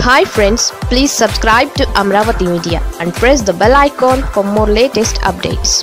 hi friends please subscribe to Amaravati media and press the bell icon for more latest updates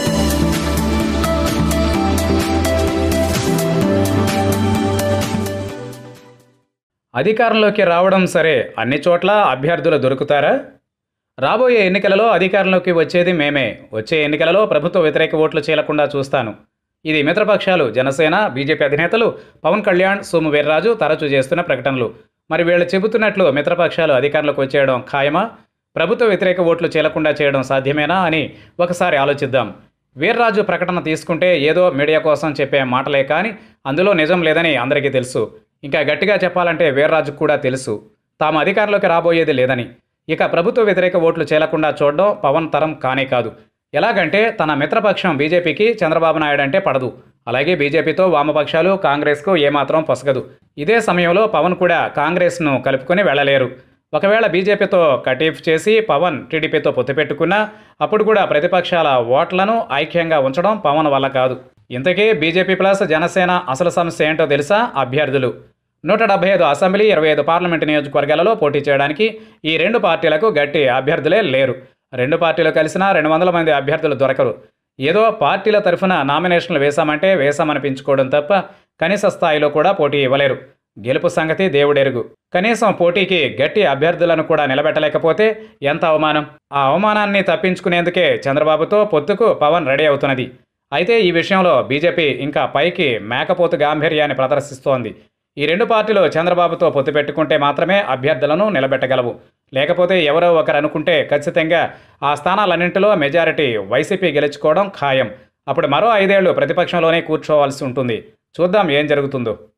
అధికారంలోకి రావడం సరే అన్ని చోట్ల అభ్యర్థులు దొరుకుతారా రాబోయే ఎన్నికలలో అధికారంలోకి వచ్చేది మేమే వచ్చే ఎన్నికలలో ప్రభుత్వ వ్యతిరేక ఓట్లు చీలకుండా చూస్తాను ఇది మిత్రపక్షాలు జనసేన బీజేపీ అధినేతలు పవన్ కళ్యాణ్ సోము వీర్రాజు తరచూ చేస్తున్న ప్రకటనలు మరి వీళ్ళు చెబుతున్నట్లు మిత్రపక్షాలు అధికారంలోకి వచ్చేయడం ఖాయమా ప్రభుత్వ వ్యతిరేక ఓట్లు చీలకుండా చేయడం సాధ్యమేనా అని ఒకసారి ఆలోచిద్దాం వీర్రాజు ప్రకటన తీసుకుంటే ఏదో మీడియా కోసం చెప్పే మాటలే కానీ అందులో నిజం లేదని అందరికీ తెలుసు ఇంకా గట్టిగా చెప్పాలంటే వీర్రాజుకు కూడా తెలుసు తాము అధికారంలోకి రాబోయేది లేదని ఇక ప్రభుత్వ వ్యతిరేక ఓట్లు చేలకుండా చూడడం పవన్ తరం కానే కాదు ఎలాగంటే తన మిత్రపక్షం బీజేపీకి చంద్రబాబు నాయుడు అంటే పడదు అలాగే బీజేపీతో వామపక్షాలు కాంగ్రెస్కు ఏమాత్రం పొసగదు ఇదే సమయంలో పవన్ కూడా కాంగ్రెస్ను కలుపుకొని వెళ్ళలేరు ఒకవేళ బీజేపీతో కటీఫ్ చేసి పవన్ టీడీపీతో పొత్తు పెట్టుకున్నా అప్పుడు కూడా ప్రతిపక్షాల ఓట్లను ఐక్యంగా ఉంచడం పవన్ వల్ల కాదు ఇంతకీ బీజేపీ ప్లస్ జనసేన అసలు సమస్య ఏంటో తెలుసా అభ్యర్థులు నూట డెబ్బై ఐదు అసెంబ్లీ ఇరవై ఐదు పార్లమెంటు నియోజకవర్గాలలో పోటీ చేయడానికి ఈ రెండు పార్టీలకు గట్టి అభ్యర్థులే లేరు రెండు పార్టీలు కలిసినా రెండు వందల మంది అభ్యర్థులు దొరకరు ఏదో పార్టీల తరఫున నామినేషన్లు వేశామంటే వేశామనిపించుకోవడం తప్ప కనీస స్థాయిలో కూడా పోటీ ఇవ్వలేరు గెలుపు సంగతి దేవుడెరుగు కనీసం పోటీకి గట్టి అభ్యర్థులను కూడా నిలబెట్టలేకపోతే ఎంత అవమానం ఆ అవమానాన్ని తప్పించుకునేందుకే చంద్రబాబుతో పొత్తుకు పవన్ రెడీ అవుతున్నది అయితే ఈ విషయంలో బీజేపీ ఇంకా పైకి మేకపోతు గాంభీర్యాన్ని ప్రదర్శిస్తోంది ఈ రెండు పార్టీలు చంద్రబాబుతో పొత్తు పెట్టుకుంటే మాత్రమే అభ్యర్థులను నిలబెట్టగలవు లేకపోతే ఎవరో ఒకరు అనుకుంటే ఖచ్చితంగా ఆ స్థానాలన్నింటిలో మెజారిటీ వైసీపీ గెలుచుకోవడం ఖాయం అప్పుడు మరో ఐదేళ్లు ప్రతిపక్షంలోనే కూర్చోవాల్సి ఉంటుంది చూద్దాం ఏం జరుగుతుందో